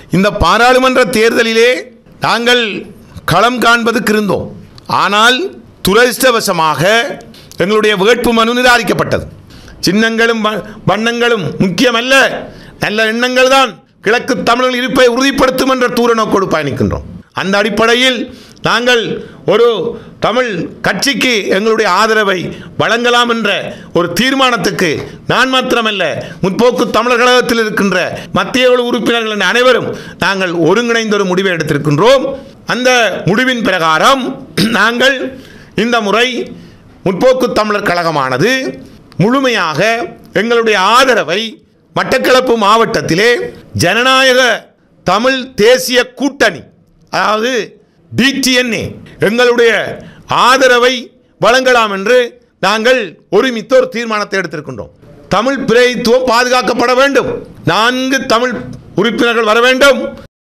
இந்த பாராளுமன்ற தேர்தலிலே நாங்கள் களம் காண்பதுக்கு இருந்தோம் ஆனால் துரதிர்ஷ்டவசமாக எங்களுடைய வேட்பு மனு நிராகரிக்கப்பட்டது சின்னங்களும் வ- வண்ணங்களும் முக்கியமல்ல நல்ல எண்ணங்கள் தான் கிழக்கு தமிழர்கள் இருப்பை உறுதிப்படுத்தும் என்ற தூர நோக்கோடு பயணிக்கின்றோம் அந்த அடிப்படையில் நாங்கள் ஒரு தமிழ் கட்சிக்கு எங்களுடைய ஆதரவை வழங்கலாம் என்ற ஒரு தீர்மானத்துக்கு நான் மாத்திரமல்ல முற்போக்கு தமிழர் கழகத்தில் இருக்கின்ற மத்திய குழு உறுப்பினர்கள் என அனைவரும் நாங்கள் ஒருங்கிணைந்த ஒரு முடிவை எடுத்திருக்கின்றோம் அந்த முடிவின் பிரகாரம் நாங்கள் இந்த முறை முற்போக்கு தமிழர் கழகமானது முழுமையாக எங்களுடைய ஆதரவை மட்டக்களப்பு மாவட்டத்திலே ஜனநாயக தமிழ் தேசிய கூட்டணி அதாவது டிடிஎன்ஏ எங்களுடைய ஆதரவை வழங்கலாம் என்று நாங்கள் ஒருமித்த ஒரு தீர்மானத்தை எடுத்திருக்கின்றோம் தமிழ் பிரதித்துவம் பாதுகாக்கப்பட வேண்டும் நான்கு தமிழ் உறுப்பினர்கள் வர வேண்டும்